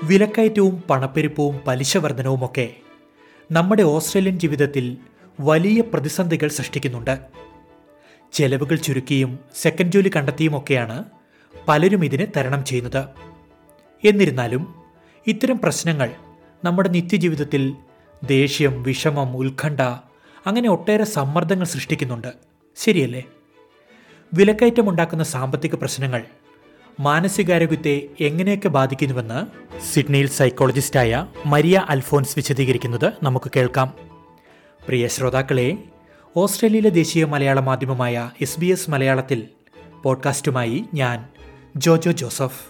വിലക്കയറ്റവും പണപ്പെരുപ്പവും പലിശ വർധനവുമൊക്കെ നമ്മുടെ ഓസ്ട്രേലിയൻ ജീവിതത്തിൽ വലിയ പ്രതിസന്ധികൾ സൃഷ്ടിക്കുന്നുണ്ട് ചെലവുകൾ ചുരുക്കിയും സെക്കൻഡ് ജോലി കണ്ടെത്തിയുമൊക്കെയാണ് പലരും ഇതിനെ തരണം ചെയ്യുന്നത് എന്നിരുന്നാലും ഇത്തരം പ്രശ്നങ്ങൾ നമ്മുടെ നിത്യജീവിതത്തിൽ ദേഷ്യം വിഷമം ഉത്കണ്ഠ അങ്ങനെ ഒട്ടേറെ സമ്മർദ്ദങ്ങൾ സൃഷ്ടിക്കുന്നുണ്ട് ശരിയല്ലേ വിലക്കയറ്റമുണ്ടാക്കുന്ന സാമ്പത്തിക പ്രശ്നങ്ങൾ മാനസികാരോഗ്യത്തെ എങ്ങനെയൊക്കെ ബാധിക്കുന്നുവെന്ന് സിഡ്നിയിൽ സൈക്കോളജിസ്റ്റായ മരിയ അൽഫോൻസ് വിശദീകരിക്കുന്നത് നമുക്ക് കേൾക്കാം പ്രിയ ശ്രോതാക്കളെ ഓസ്ട്രേലിയയിലെ ദേശീയ മലയാള മാധ്യമമായ എസ് ബി എസ് മലയാളത്തിൽ പോഡ്കാസ്റ്റുമായി ഞാൻ ജോജോ ജോസഫ്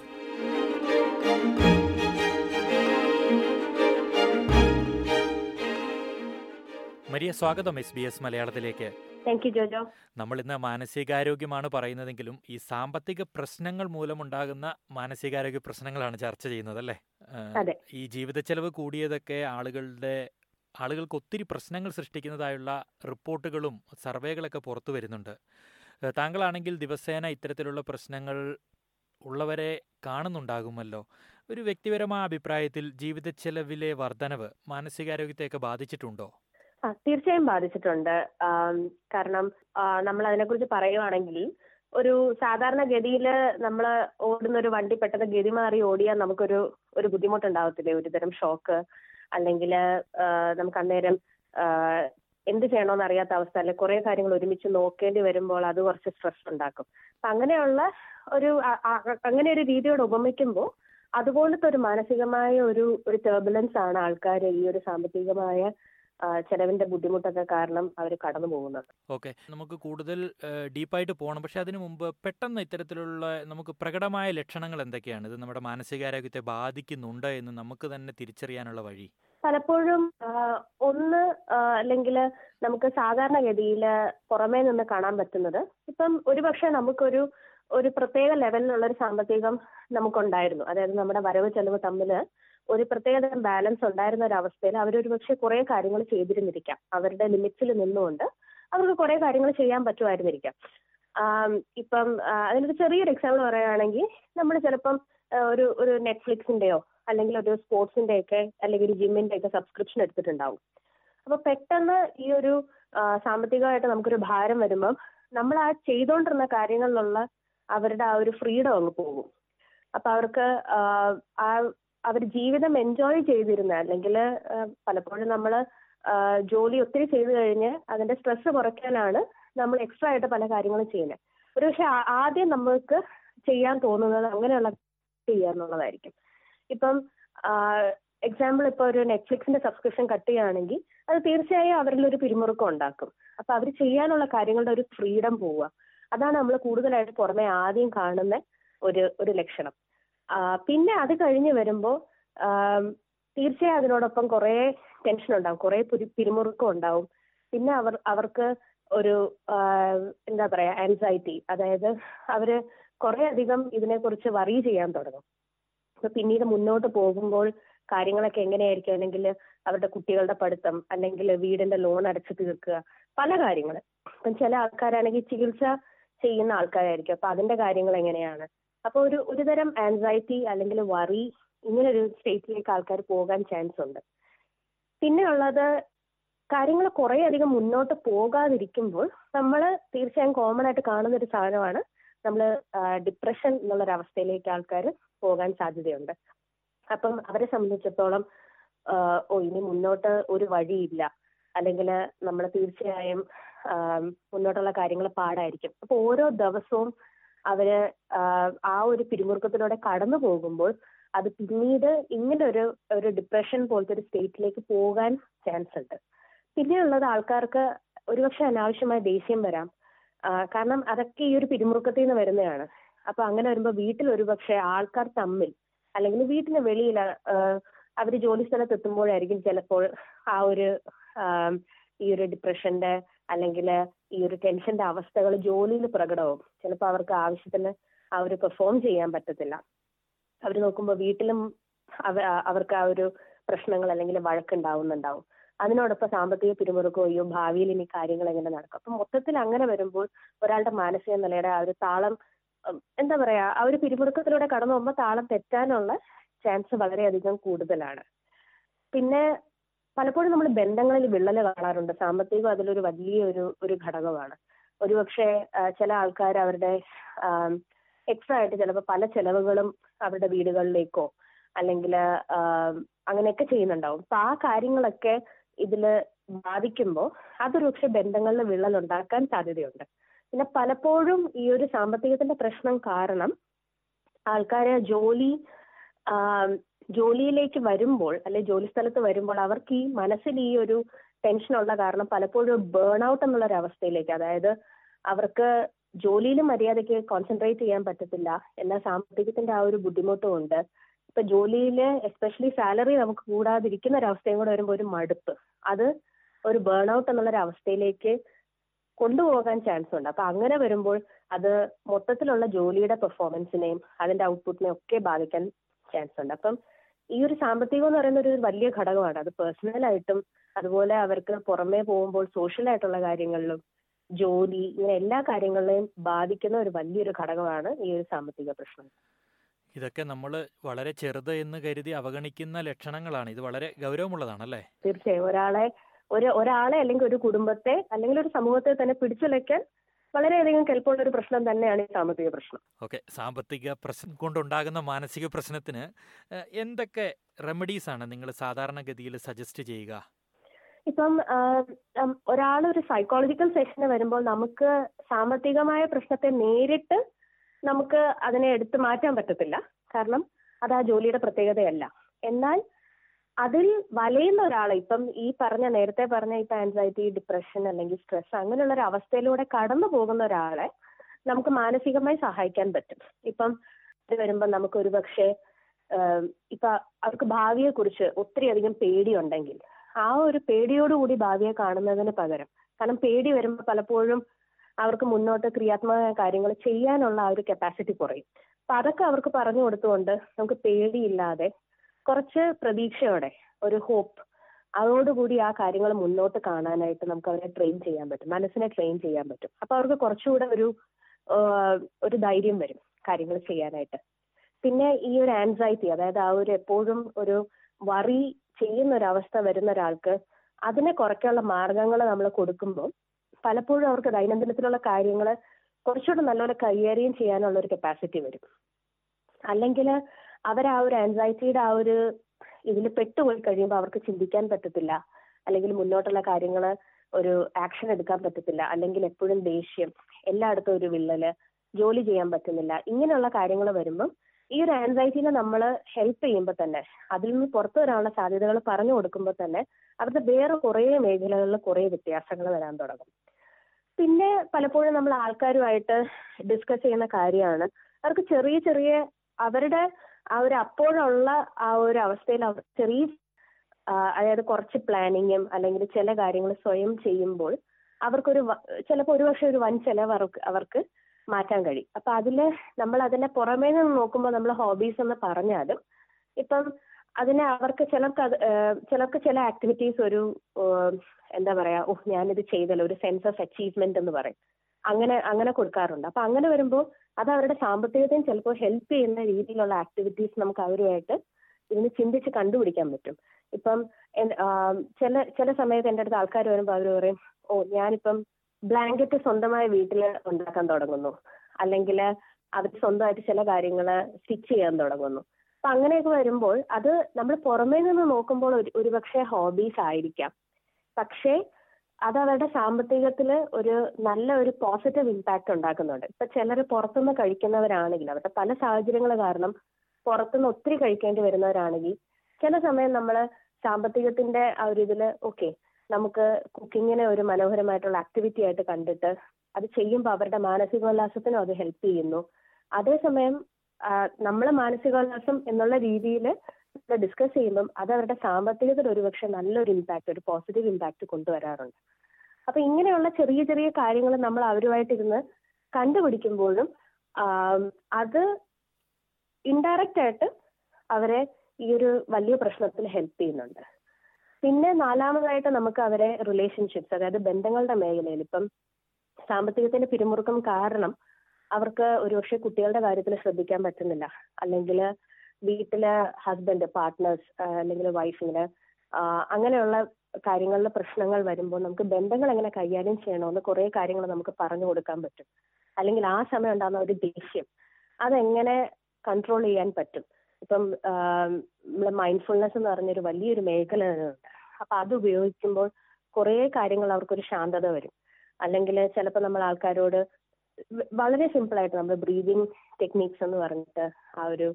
മരിയ സ്വാഗതം എസ് ബി എസ് മലയാളത്തിലേക്ക് താങ്ക് യു ജോജോ നമ്മൾ ഇന്ന് മാനസികാരോഗ്യമാണ് പറയുന്നതെങ്കിലും ഈ സാമ്പത്തിക പ്രശ്നങ്ങൾ മൂലമുണ്ടാകുന്ന മാനസികാരോഗ്യ പ്രശ്നങ്ങളാണ് ചർച്ച ചെയ്യുന്നത് അല്ലേ ഏഹ്, അതെ. ഈ ജീവിത ചെലവ് കൂടിയതൊക്കെ ആളുകളുടെ ആളുകൾക്ക് ഒത്തിരി പ്രശ്നങ്ങൾ സൃഷ്ടിക്കുന്നതായുള്ള റിപ്പോർട്ടുകളും സർവേകളൊക്കെ പുറത്തു വരുന്നുണ്ട് ഏഹ്, താങ്കളാണെങ്കിൽ ദിവസേന ഇത്തരത്തിലുള്ള പ്രശ്നങ്ങൾ ഉള്ളവരെ കാണുന്നുണ്ടാകുമല്ലോ ഒരു വ്യക്തിപരമായ അഭിപ്രായത്തിൽ ജീവിത ചെലവിലെ വർധനവ് മാനസികാരോഗ്യത്തെയൊക്കെ ബാധിച്ചിട്ടുണ്ടോ ആ തീർച്ചയായും ബാധിച്ചിട്ടുണ്ട് ആം, കാരണം നമ്മൾ അതിനെക്കുറിച്ച് പറയുവാണെങ്കിൽ ഒരു സാധാരണ ഗതിയിൽ നമ്മൾ ഓടുന്ന ഒരു വണ്ടി പെട്ടെന്ന് ഗതി മാറി ഓടിയാൽ നമുക്കൊരു ഒരു ബുദ്ധിമുട്ടുണ്ടാവത്തില്ലേ ഒരു തരം ഷോക്ക് അല്ലെങ്കിൽ നമുക്ക് അന്നേരം ആ, എന്ത് ചെയ്യണമെന്ന് അറിയാത്ത അവസ്ഥ അല്ലെ കുറെ കാര്യങ്ങൾ ഒരുമിച്ച് നോക്കേണ്ടി വരുമ്പോൾ അത് കുറച്ച് സ്ട്രെസ് ഉണ്ടാക്കും അപ്പൊ അങ്ങനെയുള്ള ഒരു ആ- ആ- അങ്ങനെ ഒരു രീതിയോട് ഉപമിക്കുമ്പോൾ അതുപോലത്തെ ഒരു മാനസികമായ ഒരു ഒരു ടർബുലൻസ് ആണ് ആൾക്കാർ ഈ ഒരു സാമ്പത്തികമായ ആ, ചെലവിന്റെ ബുദ്ധിമുട്ടൊക്കെ കാരണം അവർ കടന്നു പോകുന്നത് ഓക്കെ നമുക്ക് കൂടുതൽ ഡീപ്പായിട്ട് പോകണം പക്ഷെ അതിനു മുമ്പ് പെട്ടെന്ന് ഇത്തരത്തിലുള്ള നമുക്ക് പ്രകടമായ ലക്ഷണങ്ങൾ എന്തൊക്കെയാണ് ഇത് നമ്മുടെ മാനസികാരോഗ്യത്തെ ബാധിക്കുന്നുണ്ട് എന്ന് നമുക്ക് തന്നെ തിരിച്ചറിയാനുള്ള വഴി പലപ്പോഴും ആ, ഒന്ന് അല്ലെങ്കിൽ നമുക്ക് സാധാരണഗതിയിൽ പുറമേ നിന്ന് കാണാൻ പറ്റുന്നത് ഇപ്പം ഒരുപക്ഷെ നമുക്കൊരു ഒരു പ്രത്യേക ലെവലിലുള്ള ഒരു സാമ്പത്തികം നമുക്കുണ്ടായിരുന്നു അതായത് നമ്മുടെ വരവ് ചെലവ് തമ്മിൽ ഒരു പ്രത്യേക തരം ബാലൻസ് ഉണ്ടായിരുന്ന ഒരു അവസ്ഥയിൽ അവരൊരു പക്ഷെ കുറെ കാര്യങ്ങൾ ചെയ്തിരുന്നിരിക്കാം അവരുടെ ലിമിറ്റ്സിൽ നിന്നുകൊണ്ട് അവർക്ക് കുറെ കാര്യങ്ങൾ ചെയ്യാൻ പറ്റുമായിരുന്നിരിക്കാം ആം, ഇപ്പം ആ, അതിനൊരു ചെറിയൊരു എക്സാമ്പിൾ പറയുകയാണെങ്കിൽ നമ്മൾ ചിലപ്പം ആ, ഒരു ഒരു നെറ്റ്ഫ്ലിക്സിന്റെയോ അല്ലെങ്കിൽ ഒരു സ്പോർട്സിന്റെ ഒക്കെ അല്ലെങ്കിൽ ഒരു ജിമ്മിന്റെ ഒക്കെ സബ്സ്ക്രിപ്ഷൻ എടുത്തിട്ടുണ്ടാവും അപ്പൊ പെട്ടെന്ന് ഈ ഒരു ആ, സാമ്പത്തികമായിട്ട് നമുക്കൊരു ഭാരം വരുമ്പം നമ്മൾ ആ ചെയ്തുകൊണ്ടിരുന്ന കാര്യങ്ങളിലുള്ള അവരുടെ ആ ഒരു ഫ്രീഡം അങ്ങ് പോകും അപ്പൊ അവർക്ക് ആ, ആ അവർ ജീവിതം എൻജോയ് ചെയ്തിരുന്ന അല്ലെങ്കിൽ പലപ്പോഴും നമ്മൾ ജോലി ഒത്തിരി ചെയ്തു കഴിഞ്ഞ് അതിന്റെ സ്ട്രെസ് കുറയ്ക്കാനാണ് നമ്മൾ എക്സ്ട്രാ ആയിട്ട് പല കാര്യങ്ങളും ചെയ്യുന്നത് ഒരു പക്ഷെ ആദ്യം നമുക്ക് ചെയ്യാൻ തോന്നുന്നത് അങ്ങനെയുള്ള ചെയ്യാന്നുള്ളതായിരിക്കും ഇപ്പം എക്സാമ്പിൾ ഇപ്പൊ ഒരു നെറ്റ്ഫ്ലിക്സിന്റെ സബ്സ്ക്രിപ്ഷൻ കട്ട് ചെയ്യുകയാണെങ്കിൽ അത് തീർച്ചയായും അവരിൽ ഒരു പിരിമുറുക്കം ഉണ്ടാക്കും അപ്പൊ അവർ ചെയ്യാനുള്ള കാര്യങ്ങളുടെ ഒരു ഫ്രീഡം പോവുക അതാണ് നമ്മൾ കൂടുതലായിട്ട് പുറമെ ആദ്യം കാണുന്ന ഒരു ഒരു ലക്ഷണം ആ, പിന്നെ അത് കഴിഞ്ഞ് വരുമ്പോൾ തീർച്ചയായും അതിനോടൊപ്പം കുറെ ടെൻഷൻ ഉണ്ടാവും കുറെ പിരിമുറുക്കം ഉണ്ടാവും പിന്നെ അവർ അവർക്ക് ഒരു ആ, എന്താ പറയാ ആൻസൈറ്റി അതായത് അവര് കുറെ അധികം ഇതിനെക്കുറിച്ച് വറി ചെയ്യാൻ തുടങ്ങും അപ്പൊ പിന്നീട് മുന്നോട്ട് പോകുമ്പോൾ കാര്യങ്ങളൊക്കെ എങ്ങനെയായിരിക്കും അല്ലെങ്കിൽ അവരുടെ കുട്ടികളുടെ പഠിത്തം അല്ലെങ്കിൽ വീടിന്റെ ലോൺ അടച്ചു തീർക്കുക പല കാര്യങ്ങൾ ഇപ്പം ചില ആൾക്കാരാണെങ്കിൽ ചികിത്സ ചെയ്യുന്ന ആൾക്കാരായിരിക്കും അപ്പൊ അതിന്റെ കാര്യങ്ങൾ എങ്ങനെയാണ് അപ്പൊ ഒരു ഒരു തരം ആൻസൈറ്റി അല്ലെങ്കിൽ വറി ഇങ്ങനെ ഒരു സ്റ്റേറ്റിലേക്ക് ആൾക്കാർ പോകാൻ ചാൻസ് ഉണ്ട് പിന്നെ ഉള്ളത് കാര്യങ്ങൾ കുറെ അധികം മുന്നോട്ട് പോകാതിരിക്കുമ്പോൾ നമ്മൾ തീർച്ചയായും കോമൺ ആയിട്ട് കാണുന്ന ഒരു സാധനമാണ് നമ്മൾ ഡിപ്രഷൻ എന്നുള്ളൊരു അവസ്ഥയിലേക്ക് ആൾക്കാർ പോകാൻ സാധ്യതയുണ്ട് അപ്പം അവരെ സംബന്ധിച്ചിടത്തോളം ആ, ഓ ഇനി മുന്നോട്ട് ഒരു വഴിയില്ല അല്ലെങ്കിൽ നമ്മൾ തീർച്ചയായും ആ, മുന്നോട്ടുള്ള കാര്യങ്ങൾ പാടായിരിക്കും അപ്പൊ ഓരോ ദിവസവും അവര് ആ, ആ ഒരു പിരിമുറുക്കത്തിലൂടെ കടന്നു പോകുമ്പോൾ അത് പിന്നീട് ഇങ്ങനെ ഒരു ഒരു ഡിപ്രഷൻ പോലത്തെ ഒരു സ്റ്റേറ്റിലേക്ക് പോകാൻ ചാൻസ് ഉണ്ട് പിന്നെയുള്ളത് ആൾക്കാർക്ക് ഒരുപക്ഷെ അനാവശ്യമായ ദേഷ്യം വരാം ആ, കാരണം അതൊക്കെ ഈ ഒരു പിരിമുറുക്കത്തിൽ നിന്ന് വരുന്നതാണ് അപ്പൊ അങ്ങനെ വരുമ്പോൾ വീട്ടിൽ ഒരുപക്ഷെ ആൾക്കാർ തമ്മിൽ അല്ലെങ്കിൽ വീട്ടിന് വെളിയിൽ അവർ ജോലി സ്ഥലത്ത് എത്തുമ്പോഴായിരിക്കും ചിലപ്പോൾ ആ ഒരു ആം, ഈ ഒരു ഡിപ്രഷന്റെ അല്ലെങ്കിൽ ഈ ഒരു ടെൻഷന്റെ അവസ്ഥകൾ ജോലിയിൽ പ്രകടമാവും ചിലപ്പോൾ അവർക്ക് ആവശ്യത്തിന് ആ ഒരു പെർഫോം ചെയ്യാൻ പറ്റത്തില്ല അവർ നോക്കുമ്പോൾ വീട്ടിലും അവ അവർക്ക് ആ ഒരു പ്രശ്നങ്ങൾ അല്ലെങ്കിൽ വഴക്കുണ്ടാവുന്നുണ്ടാവും അതിനോടൊപ്പം സാമ്പത്തിക പിരിമുറുക്കവും അയ്യോ ഭാവിയിൽ ഇനി കാര്യങ്ങൾ എങ്ങനെ നടക്കും അപ്പൊ മൊത്തത്തിൽ അങ്ങനെ വരുമ്പോൾ ഒരാളുടെ മാനസിക നിലയുടെ ആ ഒരു താളം ഉം, എന്താ പറയാ ആ ഒരു പിരിമുറുക്കത്തിലൂടെ കടന്നു പോകുമ്പോൾ താളം തെറ്റാനുള്ള ചാൻസ് വളരെയധികം കൂടുതലാണ് പിന്നെ പലപ്പോഴും നമ്മൾ ബന്ധങ്ങളിൽ വിള്ളൽ കാണാറുണ്ട് സാമ്പത്തികം അതിലൊരു വലിയൊരു ഒരു ഘടകമാണ് ഒരുപക്ഷെ ആ, ചില ആൾക്കാർ അവരുടെ എക്സ്ട്രാ ആയിട്ട് ചിലപ്പോൾ പല ചെലവുകളും അവരുടെ വീടുകളിലേക്കോ അല്ലെങ്കിൽ അങ്ങനെയൊക്കെ ചെയ്യുന്നുണ്ടാവും അപ്പൊ ആ കാര്യങ്ങളൊക്കെ ഇതില് ബാധിക്കുമ്പോൾ അതൊരു പക്ഷെ ബന്ധങ്ങളിൽ വിള്ളൽ ഉണ്ടാക്കാൻ സാധ്യതയുണ്ട് പിന്നെ പലപ്പോഴും ഈ ഒരു സാമ്പത്തികത്തിന്റെ പ്രശ്നം കാരണം ആൾക്കാര് ജോലി ആ, ജോലിയിലേക്ക് വരുമ്പോൾ അല്ലെ ജോലി സ്ഥലത്ത് വരുമ്പോൾ അവർക്ക് ഈ മനസ്സിൽ ഈ ഒരു ടെൻഷൻ ഉള്ള കാരണം പലപ്പോഴും ബേൺ ഔട്ട് എന്നുള്ള ഒരു അവസ്ഥയിലേക്ക് അതായത് അവർക്ക് ജോലിയിൽ മര്യാദയ്ക്ക് കോൺസെൻട്രേറ്റ് ചെയ്യാൻ പറ്റത്തില്ല എന്നാൽ സാമ്പത്തികത്തിന്റെ ആ ഒരു ബുദ്ധിമുട്ടും ഉണ്ട് ഇപ്പൊ ജോലിയിൽ എസ്പെഷ്യലി സാലറി നമുക്ക് കൂടാതിരിക്കുന്ന ഒരു അവസ്ഥയും കൂടെ വരുമ്പോൾ ഒരു മടുപ്പ് അത് ഒരു ബേൺ ഔട്ട് എന്നുള്ള ഒരു അവസ്ഥയിലേക്ക് കൊണ്ടുപോകാൻ ചാൻസ് ഉണ്ട് അപ്പൊ അങ്ങനെ വരുമ്പോൾ അത് മൊത്തത്തിലുള്ള ജോലിയുടെ പെർഫോമൻസിനെയും അതിന്റെ ഔട്ട്പുട്ടിനെയും ഒക്കെ ബാധിക്കാൻ ചാൻസ് ഉണ്ട് അപ്പം ഈ ഒരു സാമ്പത്തികം എന്ന് പറയുന്ന ഒരു വലിയ ഘടകമാണ് അത് പേഴ്സണലായിട്ടും അതുപോലെ അവർക്ക് പുറമേ പോകുമ്പോൾ സോഷ്യൽ ആയിട്ടുള്ള കാര്യങ്ങളിലും ജോലി ഇങ്ങനെ എല്ലാ കാര്യങ്ങളിലെയും ബാധിക്കുന്ന ഒരു വലിയൊരു ഘടകമാണ് ഈ ഒരു സാമ്പത്തിക പ്രശ്നം ഇതൊക്കെ നമ്മൾ വളരെ ചെറുത് എന്ന് കരുതി അവഗണിക്കുന്ന ലക്ഷണങ്ങളാണ് ഇത് വളരെ ഗൗരവമുള്ളതാണല്ലേ തീർച്ചയായും ഒരാളെ ഒരു ഒരാളെ അല്ലെങ്കിൽ ഒരു കുടുംബത്തെ അല്ലെങ്കിൽ ഒരു സമൂഹത്തെ തന്നെ പിടിച്ചുലയ്ക്കാൻ വളരെയധികം കെൽപ്പുള്ള ഒരു പ്രശ്നം തന്നെയാണ് ഈ സാമ്പത്തിക പ്രശ്നം ഓക്കെ സാമ്പത്തിക പ്രശ്നം കൊണ്ടുണ്ടാകുന്ന മാനസിക പ്രശ്നത്തിന് ഏഹ്, എന്തൊക്കെ റെമഡീസ് ആണ് നിങ്ങൾ സാധാരണഗതിയിൽ സജസ്റ്റ് ചെയ്യുക ഇപ്പം ഒരാൾ ഒരു സൈക്കോളജിക്കൽ സെഷന് വരുമ്പോൾ നമുക്ക് സാമ്പത്തികമായ പ്രശ്നത്തെ നേരിട്ട് നമുക്ക് അതിനെ എടുത്തു മാറ്റാൻ പറ്റത്തില്ല കാരണം അത് ആ ജോലിയുടെ പ്രത്യേകതയല്ല എന്നാൽ അതിൽ വലയുന്ന ഒരാളെ ഇപ്പം ഈ പറഞ്ഞ നേരത്തെ പറഞ്ഞ ഇപ്പൊ ആൻസൈറ്റി ഡിപ്രഷൻ അല്ലെങ്കിൽ സ്ട്രെസ് അങ്ങനെയുള്ള ഒരു അവസ്ഥയിലൂടെ കടന്നു പോകുന്ന ഒരാളെ നമുക്ക് മാനസികമായി സഹായിക്കാൻ പറ്റും ഇപ്പം ഇത് വരുമ്പോൾ നമുക്ക് ഒരു പക്ഷേ ഇപ്പൊ അവർക്ക് ഭാവിയെ കുറിച്ച് ഒത്തിരി അധികം പേടിയുണ്ടെങ്കിൽ ആ ഒരു പേടിയോടുകൂടി ഭാവിയെ കാണുന്നതിന് പകരം കാരണം പേടി വരുമ്പോൾ പലപ്പോഴും അവർക്ക് മുന്നോട്ട് ക്രിയാത്മകമായ കാര്യങ്ങൾ ചെയ്യാനുള്ള ആ ഒരു കപ്പാസിറ്റി കുറയും അപ്പൊ അതൊക്കെ അവർക്ക് പറഞ്ഞു കൊടുത്തുകൊണ്ട് നമുക്ക് പേടിയില്ലാതെ കുറച്ച് പ്രതീക്ഷയോടെ ഒരു ഹോപ്പ് അതോടുകൂടി ആ കാര്യങ്ങൾ മുന്നോട്ട് കാണാനായിട്ട് നമുക്ക് അവരെ ട്രെയിൻ ചെയ്യാൻ പറ്റും മനസ്സിനെ ട്രെയിൻ ചെയ്യാൻ പറ്റും അപ്പൊ അവർക്ക് കുറച്ചുകൂടെ ഒരു ആഹ് ഒരു ധൈര്യം വരും കാര്യങ്ങൾ ചെയ്യാനായിട്ട് പിന്നെ ഈ ഒരു ആൻസൈറ്റി അതായത് ആ ഒരു എപ്പോഴും ഒരു വറി ചെയ്യുന്ന ഒരു അവസ്ഥ വരുന്ന ഒരാൾക്ക് അതിനെ കുറയ്ക്കാനുള്ള മാർഗങ്ങൾ നമ്മൾ കൊടുക്കുമ്പോൾ പലപ്പോഴും അവർക്ക് ദൈനംദിനത്തിലുള്ള കാര്യങ്ങൾ കുറച്ചുകൂടെ നല്ലപോലെ കൈകാര്യം ചെയ്യാനുള്ള ഒരു കപ്പാസിറ്റി വരും അല്ലെങ്കിൽ അവർ ആ ഒരു ആൻസൈറ്റിയുടെ ആ ഒരു ഇതിൽ പെട്ടുപോയി കഴിയുമ്പോൾ അവർക്ക് ചിന്തിക്കാൻ പറ്റത്തില്ല അല്ലെങ്കിൽ മുന്നോട്ടുള്ള കാര്യങ്ങൾ ഒരു ആക്ഷൻ എടുക്കാൻ പറ്റത്തില്ല അല്ലെങ്കിൽ എപ്പോഴും ദേഷ്യം എല്ലായിടത്തും ഒരു വിള്ളല് ജോലി ചെയ്യാൻ പറ്റുന്നില്ല ഇങ്ങനെയുള്ള കാര്യങ്ങൾ വരുമ്പം ഈ ഒരു ആൻസൈറ്റിനെ നമ്മൾ ഹെൽപ്പ് ചെയ്യുമ്പോൾ തന്നെ അതിൽ നിന്ന് പുറത്തു വരാനുള്ള സാധ്യതകൾ പറഞ്ഞു കൊടുക്കുമ്പോൾ തന്നെ അവരുടെ വേറെ കുറേ മേഖലകളിൽ കുറേ വ്യത്യാസങ്ങൾ വരാൻ തുടങ്ങും പിന്നെ പലപ്പോഴും നമ്മൾ ആൾക്കാരുമായിട്ട് ഡിസ്കസ് ചെയ്യുന്ന കാര്യമാണ് അവർക്ക് ചെറിയ ചെറിയ അവരുടെ ആ ഒരു അപ്പോഴുള്ള ആ ഒരു അവസ്ഥയിൽ അവർ ചെറിയ അതായത് കുറച്ച് പ്ലാനിങ്ങും അല്ലെങ്കിൽ ചില കാര്യങ്ങൾ സ്വയം ചെയ്യുമ്പോൾ അവർക്കൊരു ചിലപ്പോൾ ഒരുപക്ഷെ ഒരു വൻ ചെലവ് അവർക്ക് അവർക്ക് മാറ്റാൻ കഴിയും അപ്പൊ അതില് നമ്മൾ അതിനെ പുറമേ നിന്ന് നോക്കുമ്പോൾ നമ്മൾ ഹോബീസ് എന്ന് പറഞ്ഞാലും ഇപ്പം അതിനെ അവർക്ക് ചിലർക്ക് അത് ചിലർക്ക് ചില ആക്ടിവിറ്റീസ് ഒരു എന്താ പറയാ ഓഹ് ഞാനിത് ചെയ്തല്ലോ ഒരു സെൻസ് ഓഫ് അച്ചീവ്മെന്റ് എന്ന് പറയും അങ്ങനെ അങ്ങനെ കൊടുക്കാറുണ്ട് അപ്പൊ അങ്ങനെ വരുമ്പോൾ അത് അവരുടെ സാമ്പത്തികത്തെയും ചിലപ്പോൾ ഹെൽപ്പ് ചെയ്യുന്ന രീതിയിലുള്ള ആക്ടിവിറ്റീസ് നമുക്ക് അവരുമായിട്ട് ഇതിന് ചിന്തിച്ച് കണ്ടുപിടിക്കാൻ പറ്റും ഇപ്പം ചില ചില സമയത്ത് എൻ്റെ അടുത്ത് ആൾക്കാർ വരുമ്പോൾ അവർ പറയും ഓ ഞാനിപ്പം ബ്ലാങ്കറ്റ് സ്വന്തമായി വീട്ടിൽ ഉണ്ടാക്കാൻ തുടങ്ങുന്നു അല്ലെങ്കിൽ അവർ സ്വന്തമായിട്ട് ചില കാര്യങ്ങൾ സ്റ്റിച്ച് ചെയ്യാൻ തുടങ്ങുന്നു അപ്പൊ അങ്ങനെയൊക്കെ വരുമ്പോൾ അത് നമ്മൾ പുറമേ നിന്ന് നോക്കുമ്പോൾ ഒരു ഒരുപക്ഷെ ഹോബീസ് ആയിരിക്കാം പക്ഷേ അത് അവരുടെ സാമ്പത്തികത്തിൽ ഒരു നല്ല ഒരു പോസിറ്റീവ് ഇമ്പാക്ട് ഉണ്ടാക്കുന്നുണ്ട് ഇപ്പൊ ചിലർ പുറത്തുനിന്ന് കഴിക്കുന്നവരാണെങ്കിൽ അവരുടെ പല സാഹചര്യങ്ങൾ കാരണം പുറത്തുനിന്ന് ഒത്തിരി കഴിക്കേണ്ടി വരുന്നവരാണെങ്കിൽ ചില സമയം നമ്മൾ സാമ്പത്തികത്തിന്റെ ആ ഒരു ഇതില് ഓക്കെ നമുക്ക് കുക്കിങ്ങിനെ ഒരു മനോഹരമായിട്ടുള്ള ആക്ടിവിറ്റി ആയിട്ട് കണ്ടിട്ട് അത് ചെയ്യുമ്പോൾ അവരുടെ മാനസികോല്ലാസത്തിനും അത് ഹെൽപ്പ് ചെയ്യുന്നു അതേസമയം നമ്മൾ മാനസികോല്ലാസം എന്നുള്ള രീതിയിൽ ഡിസ്കസ് ചെയ്യുമ്പം അത് അവരുടെ സാമ്പത്തികത്തിൽ ഒരുപക്ഷെ നല്ലൊരു ഇമ്പാക്ട് ഒരു പോസിറ്റീവ് ഇമ്പാക്ട് കൊണ്ടുവരാറുണ്ട് അപ്പൊ ഇങ്ങനെയുള്ള ചെറിയ ചെറിയ കാര്യങ്ങൾ നമ്മൾ അവരുമായിട്ടിരുന്ന് കണ്ടുപിടിക്കുമ്പോഴും അത് ഇൻഡയറക്റ്റ് ആയിട്ട് അവരെ ഈ ഒരു വലിയ പ്രശ്നത്തിൽ ഹെൽപ്പ് ചെയ്യുന്നുണ്ട് പിന്നെ നാലാമതായിട്ട് നമുക്ക് അവരെ റിലേഷൻഷിപ്സ് അതായത് ബന്ധങ്ങളുടെ മേഖലയിൽ ഇപ്പം സാമ്പത്തികത്തിന്റെ പിരിമുറുക്കം കാരണം അവർക്ക് ഒരുപക്ഷെ കുട്ടികളുടെ കാര്യത്തിൽ ശ്രദ്ധിക്കാൻ പറ്റുന്നില്ല അല്ലെങ്കിൽ വീട്ടിലെ ഹസ്ബൻഡ് പാർട്ട്നേഴ്സ് അല്ലെങ്കിൽ വൈഫിന് അങ്ങനെയുള്ള കാര്യങ്ങളിലെ പ്രശ്നങ്ങൾ വരുമ്പോൾ നമുക്ക് ബന്ധങ്ങൾ എങ്ങനെ കൈകാര്യം ചെയ്യണമെന്ന് കുറേ കാര്യങ്ങൾ നമുക്ക് പറഞ്ഞു കൊടുക്കാൻ പറ്റും അല്ലെങ്കിൽ ആ സമയം ഉണ്ടാകുന്ന ഒരു ദേഷ്യം അതെങ്ങനെ കൺട്രോൾ ചെയ്യാൻ പറ്റും ഇപ്പം നമ്മൾ മൈൻഡ്ഫുൾനെസ് എന്ന് പറഞ്ഞൊരു വലിയൊരു മേഖല ഉണ്ട് അപ്പൊ അത് ഉപയോഗിക്കുമ്പോൾ കുറേ കാര്യങ്ങൾ അവർക്കൊരു ശാന്തത വരും അല്ലെങ്കിൽ ചിലപ്പോൾ നമ്മൾ ആൾക്കാരോട് വളരെ സിമ്പിൾ ആയിട്ട് നമ്മൾ ബ്രീതിങ് ടെക്നീക്സ് എന്ന് പറഞ്ഞിട്ട് ആ ഒരു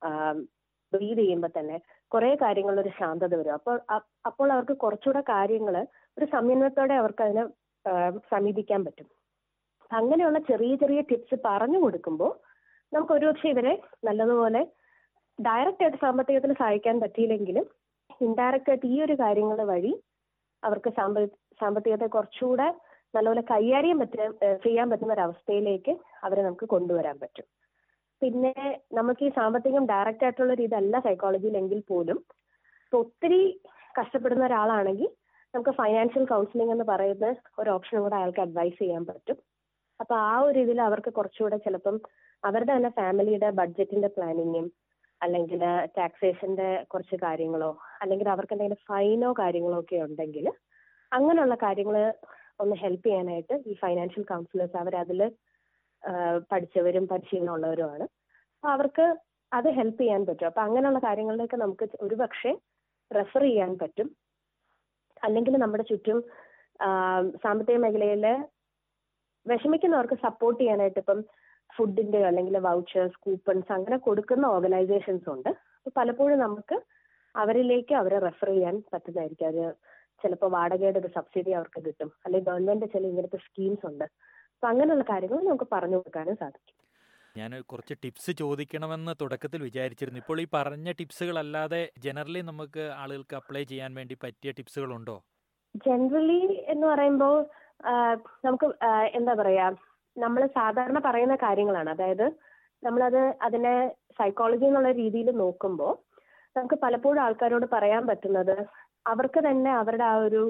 ബ്രീത് ചെയ്യുമ്പോൾ തന്നെ കുറെ കാര്യങ്ങൾ ഒരു ശാന്തത വരും അപ്പോൾ അപ്പോൾ അവർക്ക് കുറച്ചുകൂടെ കാര്യങ്ങൾ ഒരു സമന്വയത്തോടെ അവർക്ക് അതിനെ സമീപിക്കാൻ പറ്റും അങ്ങനെയുള്ള ചെറിയ ചെറിയ ടിപ്സ് പറഞ്ഞു കൊടുക്കുമ്പോൾ നമുക്ക് ഒരുപക്ഷെ ഇവരെ നല്ലതുപോലെ ഡയറക്റ്റ് ആയിട്ട് സാമ്പത്തികത്തിൽ സഹായിക്കാൻ പറ്റിയില്ലെങ്കിലും ഇൻഡയറക്റ്റ് ആയിട്ട് ഈ ഒരു കാര്യങ്ങൾ വഴി അവർക്ക് സാമ്പ സാമ്പത്തികത്തെ കുറച്ചുകൂടെ നല്ലപോലെ കൈകാര്യം പറ്റുക ചെയ്യാൻ പറ്റുന്ന ഒരു അവസ്ഥയിലേക്ക് അവരെ നമുക്ക് കൊണ്ടുവരാൻ പറ്റും പിന്നെ നമുക്ക് ഈ സാമ്പത്തികം ഡയറക്റ്റ് ആയിട്ടുള്ള ഒരു ഇതല്ല സൈക്കോളജിയിലെങ്കിൽ പോലും ഒത്തിരി കഷ്ടപ്പെടുന്ന ഒരാളാണെങ്കിൽ നമുക്ക് ഫൈനാൻഷ്യൽ കൗൺസിലിംഗ് എന്ന് പറയുന്ന ഒരു ഓപ്ഷനും കൂടെ അയാൾക്ക് അഡ്വൈസ് ചെയ്യാൻ പറ്റും അപ്പൊ ആ ഒരു ഇതിൽ അവർക്ക് കുറച്ചുകൂടെ ചിലപ്പം അവരുടെ തന്നെ ഫാമിലിയുടെ ബഡ്ജറ്റിന്റെ പ്ലാനിങ്ങും അല്ലെങ്കിൽ ടാക്സേഷന്റെ കുറച്ച് കാര്യങ്ങളോ അല്ലെങ്കിൽ അവർക്ക് എന്തെങ്കിലും ഫൈനോ കാര്യങ്ങളോ ഒക്കെ ഉണ്ടെങ്കിൽ അങ്ങനെയുള്ള കാര്യങ്ങൾ ഒന്ന് ഹെൽപ്പ് ചെയ്യാനായിട്ട് ഈ ഫൈനാൻഷ്യൽ കൗൺസിലേഴ്സ് അവരതിൽ പഠിച്ചവരും പരിശീലനമുള്ളവരുമാണ് അപ്പൊ അവർക്ക് അത് ഹെൽപ്പ് ചെയ്യാൻ പറ്റും അപ്പൊ അങ്ങനെയുള്ള കാര്യങ്ങളിലേക്ക് നമുക്ക് ഒരുപക്ഷെ റെഫർ ചെയ്യാൻ പറ്റും അല്ലെങ്കിൽ നമ്മുടെ ചുറ്റും സാമ്പത്തിക മേഖലയില് വിഷമിക്കുന്നവർക്ക് സപ്പോർട്ട് ചെയ്യാനായിട്ട് ഇപ്പം ഫുഡിന്റെ അല്ലെങ്കിൽ വൗച്ചേഴ്സ് കൂപ്പൺസ് അങ്ങനെ കൊടുക്കുന്ന ഓർഗനൈസേഷൻസ് ഉണ്ട് അപ്പൊ പലപ്പോഴും നമുക്ക് അവരിലേക്ക് അവരെ റെഫർ ചെയ്യാൻ പറ്റുന്നതായിരിക്കും അത് ചിലപ്പോൾ വാടകയുടെ ഒരു സബ്സിഡി അവർക്ക് കിട്ടും അല്ലെങ്കിൽ ഗവൺമെന്റ് ചില ഇങ്ങനത്തെ സ്കീംസ് ഉണ്ട് അപ്പൊ അങ്ങനെയുള്ള കാര്യങ്ങൾ നമുക്ക് പറഞ്ഞു കൊടുക്കാനും സാധിക്കും ഞാൻ കുറച്ച് ടിപ്സ് ചോദിക്കണമെന്ന് തുടക്കത്തിൽ വിചാരിച്ചിരുന്നു ഇപ്പോൾ ഈ പറഞ്ഞ ടിപ്സുകളല്ലാതെ ജനറലി നമുക്ക് ആളുകൾക്ക് അപ്ലൈ ചെയ്യാൻ വേണ്ടി പറ്റിയ ടിപ്സുകളുണ്ടോ ജനറലി എന്ന് പറയുമ്പോൾ നമുക്ക് എന്താ പറയാ നമ്മൾ സാധാരണ പറയുന്ന കാര്യങ്ങളാണ് അതായത് നമ്മളത് അതിനെ സൈക്കോളജി എന്നുള്ള രീതിയിൽ നോക്കുമ്പോൾ നമുക്ക് പലപ്പോഴും ആൾക്കാരോട് പറയാൻ പറ്റുന്നത് അവർക്ക് തന്നെ അവരുടെ ആ ഒരു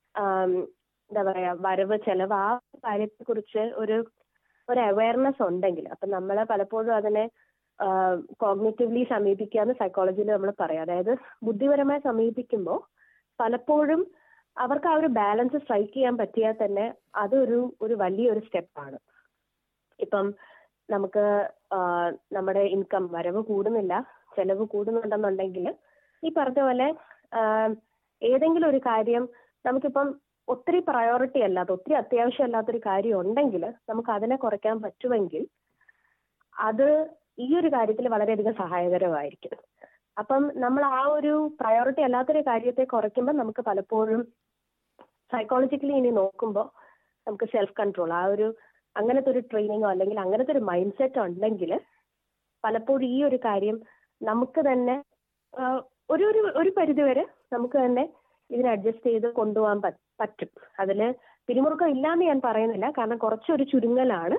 എന്താ പറയാ വരവ് ചെലവ് ആ കാര്യത്തെ കുറിച്ച് ഒരു ഒരു അവയർനെസ് ഉണ്ടെങ്കിൽ അപ്പൊ നമ്മൾ പലപ്പോഴും അതിനെ കോഗ്നേറ്റീവ്ലി സമീപിക്കാന്ന് സൈക്കോളജിയിൽ നമ്മൾ പറയാം അതായത് ബുദ്ധിപരമായി സമീപിക്കുമ്പോൾ പലപ്പോഴും അവർക്ക് ആ ഒരു ബാലൻസ് സ്ട്രൈക്ക് ചെയ്യാൻ പറ്റിയാൽ തന്നെ അതൊരു ഒരു വലിയൊരു സ്റ്റെപ്പാണ് ഇപ്പം നമുക്ക് നമ്മുടെ ഇൻകം വരവ് കൂടുന്നില്ല ചെലവ് കൂടുന്നുണ്ടെന്നുണ്ടെങ്കിൽ ഈ പറഞ്ഞ പോലെ ഏതെങ്കിലും ഒരു കാര്യം നമുക്കിപ്പം ഒത്തിരി പ്രയോറിറ്റി അല്ലാത്ത ഒത്തിരി അത്യാവശ്യം അല്ലാത്തൊരു കാര്യം ഉണ്ടെങ്കിൽ നമുക്ക് അതിനെ കുറയ്ക്കാൻ പറ്റുമെങ്കിൽ അത് ഈ ഒരു കാര്യത്തിൽ വളരെയധികം സഹായകരമായിരിക്കും അപ്പം നമ്മൾ ആ ഒരു പ്രയോറിറ്റി അല്ലാത്തൊരു കാര്യത്തെ കുറയ്ക്കുമ്പോൾ നമുക്ക് പലപ്പോഴും സൈക്കോളജിക്കലി ഇനി നോക്കുമ്പോൾ നമുക്ക് സെൽഫ് കൺട്രോൾ ആ ഒരു അങ്ങനത്തെ ഒരു ട്രെയിനിങ്ങോ അല്ലെങ്കിൽ അങ്ങനത്തെ ഒരു മൈൻഡ് സെറ്റ് ഉണ്ടെങ്കിൽ പലപ്പോഴും ഈ ഒരു കാര്യം നമുക്ക് തന്നെ ഒരു ഒരു ഒരു പരിധിവരെ നമുക്ക് തന്നെ ഇതിനെ അഡ്ജസ്റ്റ് ചെയ്ത് കൊണ്ടുപോകാൻ പറ്റും അതിൽ പിരിമുറുക്കം ഇല്ലാന്ന് ഞാൻ പറയുന്നില്ല കാരണം കുറച്ചൊരു ചുരുങ്ങലാണ്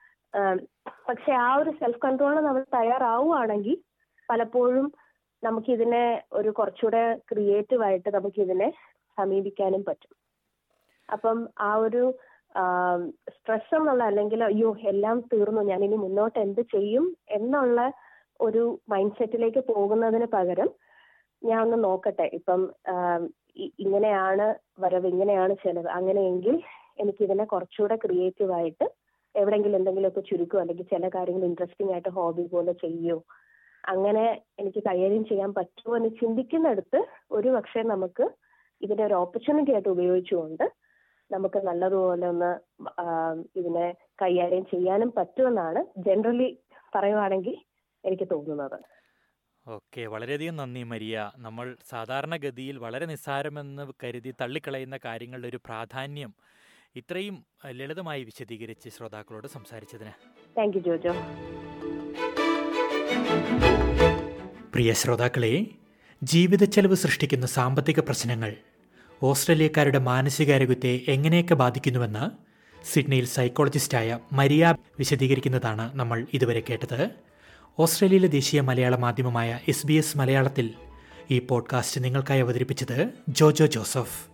പക്ഷെ ആ ഒരു സെൽഫ് കൺട്രോളിന് നമ്മൾ തയ്യാറാവുകയാണെങ്കിൽ പലപ്പോഴും നമുക്കിതിനെ ഒരു കുറച്ചുകൂടെ ക്രിയേറ്റീവ് ആയിട്ട് നമുക്കിതിനെ സമീപിക്കാനും പറ്റും അപ്പം ആ ഒരു സ്ട്രെസ് എന്നുള്ള അല്ലെങ്കിൽ അയ്യോ എല്ലാം തീർന്നു ഞാൻ ഇനി മുന്നോട്ട് എന്ത് ചെയ്യും എന്നുള്ള ഒരു മൈൻഡ് സെറ്റിലേക്ക് പോകുന്നതിന് പകരം ഞാൻ ഒന്ന് നോക്കട്ടെ ഇപ്പം ഇങ്ങനെയാണ് വരവ് ഇങ്ങനെയാണ് ചെലവ് അങ്ങനെയെങ്കിൽ എനിക്ക് ഇതിനെ കുറച്ചുകൂടെ ക്രിയേറ്റീവ് ആയിട്ട് എവിടെയെങ്കിലും എന്തെങ്കിലുമൊക്കെ ചുരുക്കോ അല്ലെങ്കിൽ ചില കാര്യങ്ങൾ ഇൻട്രസ്റ്റിംഗ് ആയിട്ട് ഹോബി പോലെ ചെയ്യോ അങ്ങനെ എനിക്ക് കൈകാര്യം ചെയ്യാൻ പറ്റുമോ എന്ന് ചിന്തിക്കുന്നിടത്ത് ഒരു പക്ഷേ നമുക്ക് ഇതിനെ ഒരു ഓപ്പർച്യൂണിറ്റി ആയിട്ട് ഉപയോഗിച്ചുകൊണ്ട് നമുക്ക് നല്ലതുപോലെ ഒന്ന് ഇതിനെ കൈകാര്യം ചെയ്യാനും പറ്റുമെന്നാണ് ജനറലി പറയുവാണെങ്കിൽ എനിക്ക് തോന്നുന്നത് ഓക്കെ വളരെയധികം നന്ദി മരിയ നമ്മൾ സാധാരണഗതിയിൽ വളരെ നിസ്സാരമെന്ന് കരുതി തള്ളിക്കളയുന്ന കാര്യങ്ങളുടെ ഒരു പ്രാധാന്യം ഇത്രയും ലളിതമായി വിശദീകരിച്ച് ശ്രോതാക്കളോട് സംസാരിച്ചതിന് താങ്ക് യു ജോജോ പ്രിയ ശ്രോതാക്കളെ ജീവിത ചെലവ് സൃഷ്ടിക്കുന്ന സാമ്പത്തിക പ്രശ്നങ്ങൾ ഓസ്ട്രേലിയക്കാരുടെ മാനസികാരോഗ്യത്തെ എങ്ങനെയൊക്കെ ബാധിക്കുന്നുവെന്ന് സിഡ്നിയിൽ സൈക്കോളജിസ്റ്റായ മരിയ വിശദീകരിക്കുന്നതാണ് നമ്മൾ ഇതുവരെ കേട്ടത് ഓസ്ട്രേലിയയിലെ ദേശീയ മലയാള മാധ്യമമായ എസ് ബി എസ് മലയാളത്തിൽ ഈ പോഡ്കാസ്റ്റ് നിങ്ങൾക്കായി അവതരിപ്പിച്ചത് ജോജോ ജോസഫ്